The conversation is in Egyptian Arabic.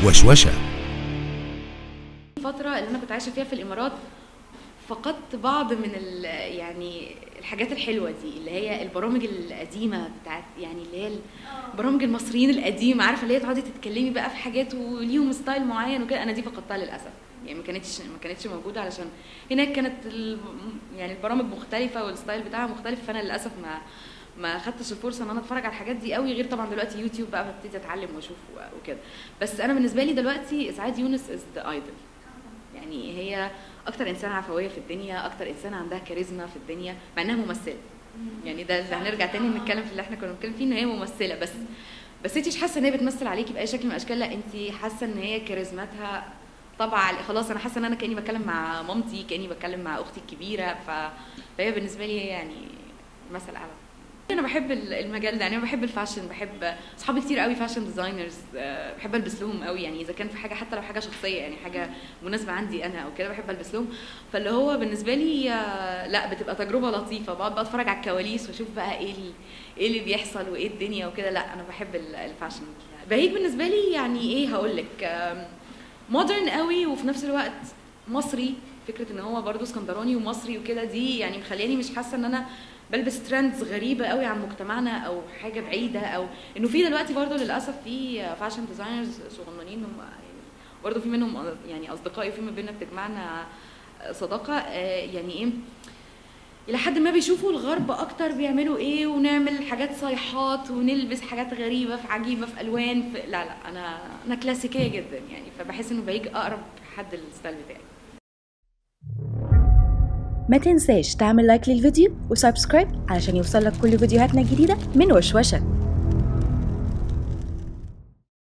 وشوشة الفترة اللي أنا كنت عايشة فيها في الإمارات فقدت بعض من ال يعني الحاجات الحلوة دي اللي هي البرامج القديمة بتاعت يعني اللي هي برامج المصريين القديمة عارفة اللي هي تقعدي تتكلمي بقى في حاجات وليهم ستايل معين وكده أنا دي فقدتها للأسف يعني ما كانتش ما كانتش موجودة علشان هناك كانت ال يعني البرامج مختلفة والستايل بتاعها مختلف فأنا للأسف ما ما خدتش الفرصه ان انا اتفرج على الحاجات دي قوي غير طبعا دلوقتي يوتيوب بقى ببتدي اتعلم واشوف وكده بس انا بالنسبه لي دلوقتي اسعاد يونس از ذا ايدل يعني هي اكتر انسانه عفويه في الدنيا اكتر انسانه عندها كاريزما في الدنيا مع انها ممثله يعني ده اللي هنرجع تاني نتكلم في اللي احنا كنا بنتكلم فيه ان هي ممثله بس بس انت مش حاسه ان هي بتمثل عليكي باي شكل من الاشكال لا انت حاسه ان هي كاريزماتها طبعا خلاص انا حاسه ان انا كاني بتكلم مع مامتي كاني بتكلم مع اختي الكبيره ف... فهي بالنسبه لي يعني مثل اعلى انا بحب المجال ده يعني انا بحب الفاشن بحب اصحابي كتير قوي فاشن ديزاينرز بحب البس لهم قوي يعني اذا كان في حاجه حتى لو حاجه شخصيه يعني حاجه مناسبه عندي انا او كده بحب البس لهم فاللي هو بالنسبه لي لا بتبقى تجربه لطيفه بقعد بقى اتفرج على الكواليس واشوف بقى ايه ايه اللي بيحصل وايه الدنيا وكده لا انا بحب الفاشن بهيج بالنسبه لي يعني ايه هقول لك مودرن قوي وفي نفس الوقت مصري فكره ان هو برضه اسكندراني ومصري وكده دي يعني مخلياني مش حاسه ان انا بلبس ترندز غريبه قوي عن مجتمعنا او حاجه بعيده او انه في دلوقتي برضه للاسف في فاشن ديزاينرز صغننين هم يعني برضه في منهم يعني اصدقائي في ما بيننا بتجمعنا صداقه يعني ايه الى حد ما بيشوفوا الغرب اكتر بيعملوا ايه ونعمل حاجات صيحات ونلبس حاجات غريبه في عجيبه في الوان في لا لا انا انا كلاسيكيه جدا يعني فبحس انه بهيج اقرب حد للستايل بتاعي ما تنساش تعمل لايك للفيديو وسبسكرايب علشان يوصلك كل فيديوهاتنا الجديدة من وشوشة